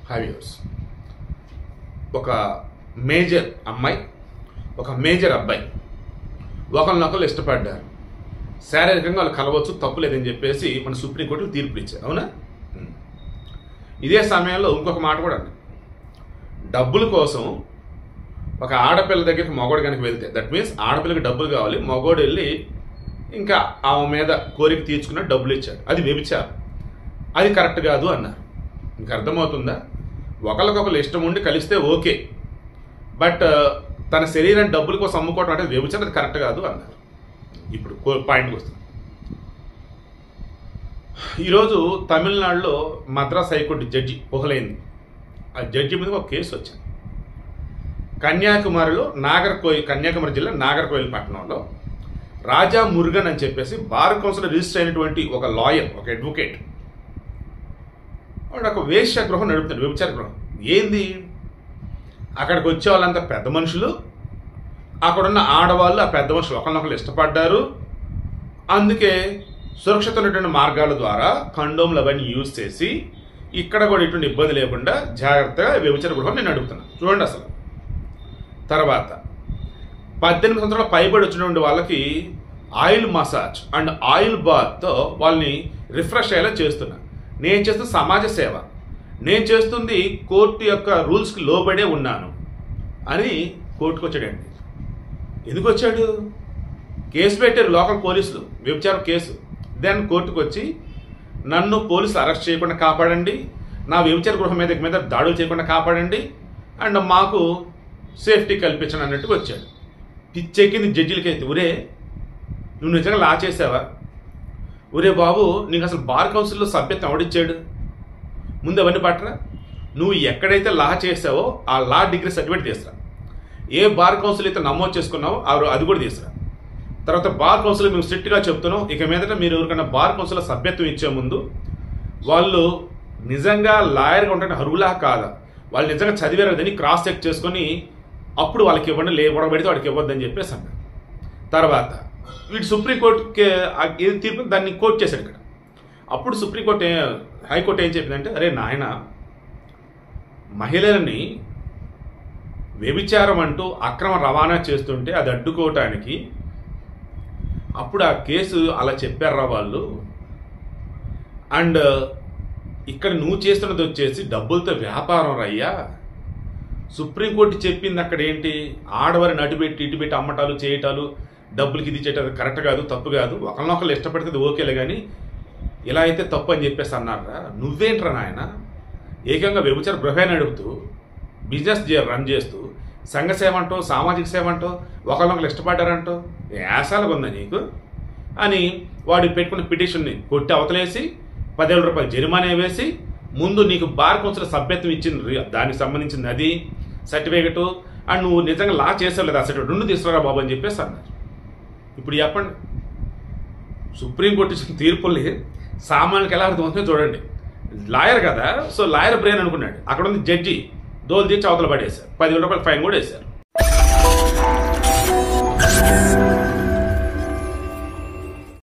హ్యావ్యూర్స్ ఒక మేజర్ అమ్మాయి ఒక మేజర్ అబ్బాయి ఒకరినొకరు ఇష్టపడ్డారు శారీరకంగా వాళ్ళు కలవచ్చు తప్పు లేదని చెప్పేసి మన సుప్రీంకోర్టు తీర్పు ఇచ్చారు అవునా ఉం. ఇదే సమయంలో ఇంకొక మాట కూడా ఉంది డబ్బుల కోసం ఒక ఆడపిల్ల దగ్గరికి మగోడు కనుక వెళ్తే దట్ మీన్స్ ఆడపిల్లకి డబ్బులు కావాలి మగోడు వెళ్ళి ఇంకా ఆమె మీద కోరిక తీర్చుకున్న డబ్బులు ఇచ్చాడు అది వ్యభిచారం అది కరెక్ట్ కాదు అన్నారు మీకు అర్థమవుతుందా ఒకరికొకరు ఇష్టం ఉండి కలిస్తే ఓకే బట్ తన శరీరం డబ్బుల కోసం అమ్ముకోవడం అంటే వ్యభిచారం అది కరెక్ట్ కాదు అన్నారు ఇప్పుడు కో- పాయింట్కి వస్తుంది ఈరోజు తమిళనాడులో మద్రాస్ హైకోర్టు జడ్జి పొగలైంది ఆ జడ్జి మీద ఒక కేసు వచ్చింది కన్యాకుమారిలో నాగర్కోయిల్ కన్యాకుమారి జిల్లా నాగర్కోయిల్ పట్టణంలో రాజా మురుగన్ అని చెప్పేసి బార్ కౌన్సిల్ రిజిస్టర్ అయినటువంటి ఒక లాయర్ ఒక అడ్వకేట్ వాడు ఒక వేశ్య గృహం నడుపుతాడు వ్యభిచార గృహం ఏంది అక్కడికి వచ్చే వాళ్ళంతా పెద్ద మనుషులు అక్కడున్న ఆడవాళ్ళు ఆ పెద్ద మనుషులు ఒకరినొకరు ఇష్టపడ్డారు అందుకే సురక్షిత ఉన్నటువంటి మార్గాల ద్వారా కండోమ్లు అవన్నీ యూజ్ చేసి ఇక్కడ కూడా ఇటువంటి ఇబ్బంది లేకుండా జాగ్రత్తగా వ్యభిచార గృహం నేను అడుగుతున్నాను చూడండి అసలు తర్వాత పద్దెనిమిది సంవత్సరాల పైబడి వచ్చినటువంటి వాళ్ళకి ఆయిల్ మసాజ్ అండ్ ఆయిల్ బాత్తో వాళ్ళని రిఫ్రెష్ అయ్యేలా చేస్తున్నా నేను చేస్తున్న సమాజ సేవ నేను చేస్తుంది కోర్టు యొక్క రూల్స్కి లోబడే ఉన్నాను అని కోర్టుకు వచ్చాడండి ఎందుకు వచ్చాడు కేసు పెట్టారు లోకల్ పోలీసులు వ్యభిచారం కేసు దెన్ కోర్టుకు వచ్చి నన్ను పోలీసులు అరెస్ట్ చేయకుండా కాపాడండి నా వ్యభిచార గృహం మీద మీద దాడులు చేయకుండా కాపాడండి అండ్ మాకు సేఫ్టీ కల్పించండి అన్నట్టుగా వచ్చాడు పిచ్చెక్కింది జడ్జిలకి అయితే ఒరే నువ్వు నిజంగా లా చేసావా ఒరే బాబు నీకు అసలు బార్ కౌన్సిల్లో సభ్యత్వం ఎవడిచ్చాడు ముందు అవన్నీ పట్టరా నువ్వు ఎక్కడైతే లా చేసావో ఆ లా డిగ్రీ సర్టిఫికేట్ తీసురా ఏ బార్ కౌన్సిల్ అయితే నమోదు చేసుకున్నావో ఆ- అది కూడా తీసురా తర్వాత బార్ కౌన్సిల్ మేము స్ట్రిక్ట్గా చెప్తున్నాం ఇక మీదట మీరు ఎవరికైనా బార్ కౌన్సిల్ సభ్యత్వం ఇచ్చే ముందు వాళ్ళు నిజంగా లాయర్గా ఉంటే అర్హులా కాదా వాళ్ళు నిజంగా చదివారు కదని క్రాస్ చెక్ చేసుకొని అప్పుడు వాళ్ళకి ఇవ్వండి లేకపోవడం పెడితే వాడికి ఇవ్వద్దని చెప్పేసి అన్నారు తర్వాత వీడు సుప్రీంకోర్టుకి ఏది తీర్పు దాన్ని కోర్టు చేశాడు ఇక్కడ అప్పుడు సుప్రీంకోర్టు ఏ- హైకోర్టు ఏం చెప్పిందంటే అరే నాయన మహిళలని వ్యభిచారం అంటూ అక్రమ రవాణా చేస్తుంటే అది అడ్డుకోవటానికి అప్పుడు ఆ కేసు అలా చెప్పారా వాళ్ళు అండ్ ఇక్కడ నువ్వు చేస్తున్నది వచ్చేసి డబ్బులతో వ్యాపారం రయ్యా సుప్రీంకోర్టు చెప్పింది అక్కడ ఏంటి ఆడవారిని అటుపెట్టి ఇటుపెట్టి అమ్మటాలు చేయటాలు డబ్బులకి ఇది చేయటం కరెక్ట్ కాదు తప్పు కాదు ఒకరినొకరు ఇష్టపడితే అది ఓకేలే కానీ ఇలా అయితే తప్పు అని చెప్పేసి అన్నారా నువ్వేంట్రా నాయన ఏకంగా వ్యభిచార గృహాన్ని నడుపుతూ బిజినెస్ చే- రన్ చేస్తూ సంఘ సేవ అంటూ సామాజిక సేవ అంటూ ఒకరినొకరు ఇష్టపడ్డారంటూ యాసాలుగా ఉందా నీకు అని వాడు పెట్టుకున్న పిటిషన్ని కొట్టి అవతలేసి పదివేల రూపాయలు జరిమానా వేసి ముందు నీకు బార్ కౌన్సిల్ సభ్యత్వం ఇచ్చింది రి- దానికి సంబంధించింది అది సర్టిఫికెట్ అండ్ నువ్వు నిజంగా లా చేసావు లేదా సర్టిఫికెట్ రెండు తీసుకురా బాబు అని చెప్పేసి అన్నారు ఇప్పుడు చెప్పండి సుప్రీంకోర్టు ఇచ్చిన తీర్పుల్ని సామాన్యులకు ఎలా అర్థమవుతుందో చూడండి లాయర్ కదా సో లాయర్ బ్రెయిన్ అనుకున్నాడు అక్కడ ఉంది జడ్జి దోలు తీర్చి అవతల పడేశారు పదివేల రూపాయలు ఫైన్ కూడా వేశారు